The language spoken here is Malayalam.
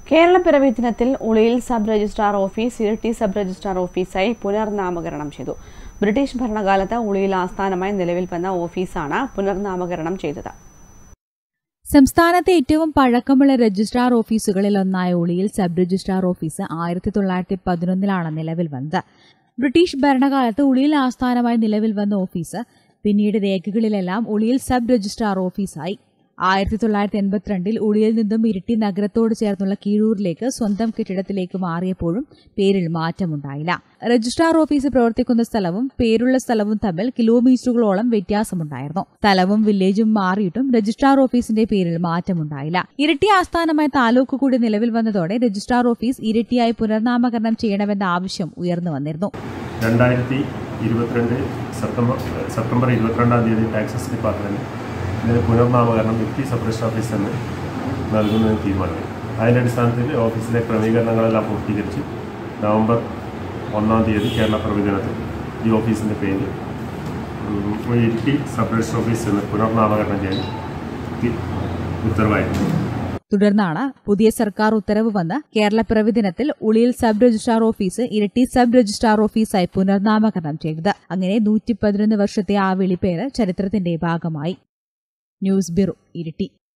കേരളപ്പിറവി ദിനത്തിൽ Uliyil sub registrar office Iritty sub registrar ഓഫീസായി പുനർനാമകരണം ചെയ്തു ബ്രിട്ടീഷ് ഭരണകാലത്ത് ഉളിയിൽ ആസ്ഥാനമായി നിലവിൽ വന്ന ഓഫീസാണ് പുനർനാമകരണം ചെയ്തത് സംസ്ഥാനത്തെ ഏറ്റവും പഴക്കമുള്ള രജിസ്ട്രാർ ഓഫീസുകളിൽ ഒന്നായ ഉളിയിൽ സബ് രജിസ്ട്രാർ ഓഫീസ് ആയിരത്തി തൊള്ളായിരത്തി പതിനൊന്നിലാണ് നിലവിൽ വന്നത് ബ്രിട്ടീഷ് ഭരണകാലത്ത് ഉളിയിൽ ആസ്ഥാനമായി നിലവിൽ വന്ന ഓഫീസ് പിന്നീട് രേഖകളിലെല്ലാം ഉളിയിൽ സബ് രജിസ്ട്രാർ ഓഫീസായി ആയിരത്തി തൊള്ളായിരത്തി എൺപത്തിരണ്ടിൽ ഉളിയിൽ നിന്നും ഇരിട്ടി നഗരത്തോട് ചേർന്നുള്ള കീഴൂരിലേക്ക് സ്വന്തം കെട്ടിടത്തിലേക്ക് മാറിയപ്പോഴും പേരിൽ മാറ്റമുണ്ടായില്ല രജിസ്ട്രാർ ഓഫീസ് പ്രവർത്തിക്കുന്ന സ്ഥലവും പേരുള്ള സ്ഥലവും തമ്മിൽ കിലോമീറ്ററുകളോളം വ്യത്യാസമുണ്ടായിരുന്നു സ്ഥലവും വില്ലേജും മാറിയിട്ടും രജിസ്ട്രാർ ഓഫീസിന്റെ പേരിൽ മാറ്റമുണ്ടായില്ല ഇരട്ടി ആസ്ഥാനമായ താലൂക്ക് കൂടി നിലവിൽ വന്നതോടെ രജിസ്ട്രാർ ഓഫീസ് ഇരട്ടിയായി പുനർനാമകരണം ചെയ്യണമെന്ന ആവശ്യം ഉയർന്നു വന്നിരുന്നു രണ്ടായിരത്തി ഇരുപത്തിരണ്ട് സെപ്റ്റംബർ സെപ്റ്റംബർ ഇരുപത്തിരണ്ടാം തീയതി ടാക്സസ് ഡിപ്പാർട്ട്മെൻറ്റ് ഇതിന് പുനർനാമകരണം ഇട്ടി സബ് രജിസ്റ്റർ ഓഫീസ് എന്ന് നൽകുന്നതിന് തീരുമാനമായി അതിൻ്റെ അടിസ്ഥാനത്തിൽ ഓഫീസിലെ ക്രമീകരണങ്ങളെല്ലാം പൂർത്തീകരിച്ച് നവംബർ ഒന്നാം തീയതി കേരള പ്രവിധനത്തിൽ ഈ ഓഫീസിൻ്റെ പേര് ഉം, ഒരു ഇട്ടി സബ് രജിസ്റ്റർ ഓഫീസ് എന്ന് പുനർനാമകരണം ചെയ്ത് തി- ഉത്തരവായിരുന്നു തുടർന്നാണ് പുതിയ സർക്കാർ ഉത്തരവ് വന്ന് കേരളപ്പിറവി ദിനത്തിൽ Uliyil sub registrar office Iritty sub registrar ഓഫീസായി പുനർനാമകരണം ചെയ്തത് അങ്ങനെ നൂറ്റി പതിനൊന്ന് വർഷത്തെ ആ വിളിപ്പേര് ചരിത്രത്തിന്റെ ഭാഗമായി ന്യൂസ് ബ്യൂറോ ഇരിട്ടി